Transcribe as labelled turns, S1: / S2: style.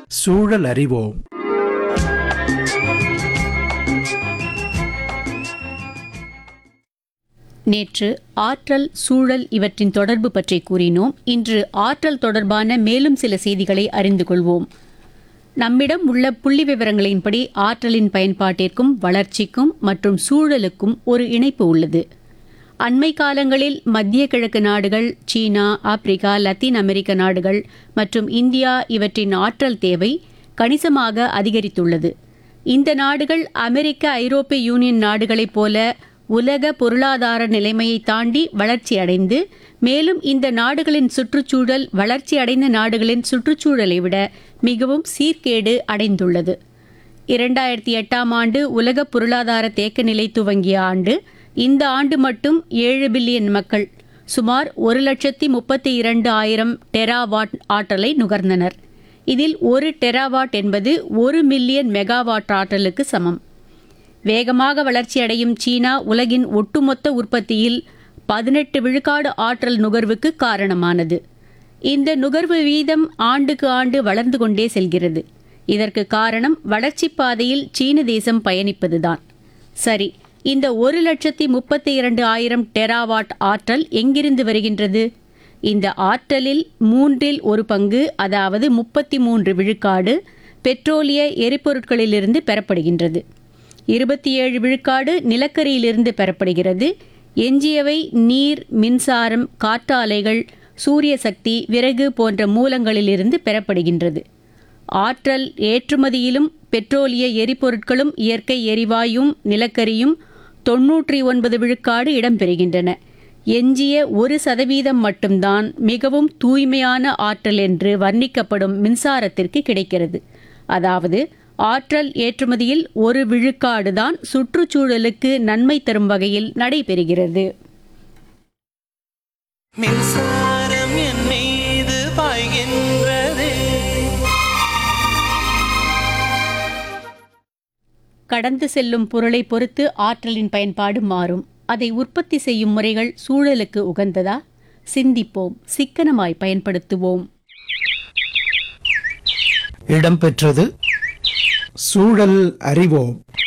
S1: சூழல் அறிவோம்
S2: நேற்று ஆற்றல் சூழல் இவற்றின் தொடர்பு பற்றி கூறினோம் இன்று ஆற்றல் தொடர்பான மேலும் சில செய்திகளை அறிந்து கொள்வோம் நம்மிடம் உள்ள புள்ளி விவரங்களின்படி ஆற்றலின் பயன்பாட்டிற்கும் வளர்ச்சிக்கும் மற்றும் சூழலுக்கும் ஒரு இணைப்பு உள்ளது அண்மை காலங்களில் மத்திய கிழக்கு நாடுகள் சீனா ஆப்பிரிக்கா லத்தீன் அமெரிக்க நாடுகள் மற்றும் இந்தியா இவற்றின் ஆற்றல் தேவை கணிசமாக அதிகரித்துள்ளது இந்த நாடுகள் அமெரிக்க ஐரோப்பிய யூனியன் நாடுகளைப் போல உலக பொருளாதார நிலைமையை தாண்டி வளர்ச்சியடைந்து மேலும் இந்த நாடுகளின் சுற்றுச்சூழல் வளர்ச்சியடைந்த நாடுகளின் சுற்றுச்சூழலை விட மிகவும் சீர்கேடு அடைந்துள்ளது இரண்டாயிரத்தி எட்டாம் ஆண்டு உலக பொருளாதார தேக்க நிலை துவங்கிய ஆண்டு இந்த ஆண்டு மட்டும் ஏழு பில்லியன் மக்கள் சுமார் ஒரு லட்சத்தி முப்பத்தி இரண்டு ஆயிரம் டெராவாட் ஆற்றலை நுகர்ந்தனர் இதில் ஒரு டெராவாட் என்பது ஒரு மில்லியன் மெகாவாட் ஆற்றலுக்கு சமம் வேகமாக வளர்ச்சியடையும் சீனா உலகின் ஒட்டுமொத்த உற்பத்தியில் பதினெட்டு விழுக்காடு ஆற்றல் நுகர்வுக்கு காரணமானது இந்த நுகர்வு வீதம் ஆண்டுக்கு ஆண்டு வளர்ந்து கொண்டே செல்கிறது இதற்கு காரணம் வளர்ச்சிப் பாதையில் சீன தேசம் பயணிப்பதுதான் சரி இந்த ஒரு லட்சத்தி முப்பத்தி இரண்டு ஆயிரம் டெராவாட் ஆற்றல் எங்கிருந்து வருகின்றது இந்த ஆற்றலில் மூன்றில் ஒரு பங்கு அதாவது முப்பத்தி மூன்று விழுக்காடு பெட்ரோலிய எரிபொருட்களிலிருந்து பெறப்படுகின்றது இருபத்தி ஏழு விழுக்காடு நிலக்கரியிலிருந்து பெறப்படுகிறது எஞ்சியவை நீர் மின்சாரம் காற்றாலைகள் சூரிய சக்தி விறகு போன்ற மூலங்களிலிருந்து பெறப்படுகின்றது ஆற்றல் ஏற்றுமதியிலும் பெட்ரோலிய எரிபொருட்களும் இயற்கை எரிவாயும் நிலக்கரியும் தொன்னூற்றி ஒன்பது விழுக்காடு இடம்பெறுகின்றன எஞ்சிய ஒரு சதவீதம் மட்டும்தான் மிகவும் தூய்மையான ஆற்றல் என்று வர்ணிக்கப்படும் மின்சாரத்திற்கு கிடைக்கிறது அதாவது ஆற்றல் ஏற்றுமதியில் ஒரு விழுக்காடுதான் சுற்றுச்சூழலுக்கு நன்மை தரும் வகையில் நடைபெறுகிறது
S3: மின்சாரம் என் மீது பாய்கின்றதே
S2: கடந்து செல்லும் பொருளை பொறுத்து ஆற்றலின் பயன்பாடு மாறும் அதை உற்பத்தி செய்யும் முறைகள் சூழலுக்கு உகந்ததா சிந்திப்போம் சிக்கனமாய் பயன்படுத்துவோம்
S1: இடம்பெற்றது சூழல் அறிவோம்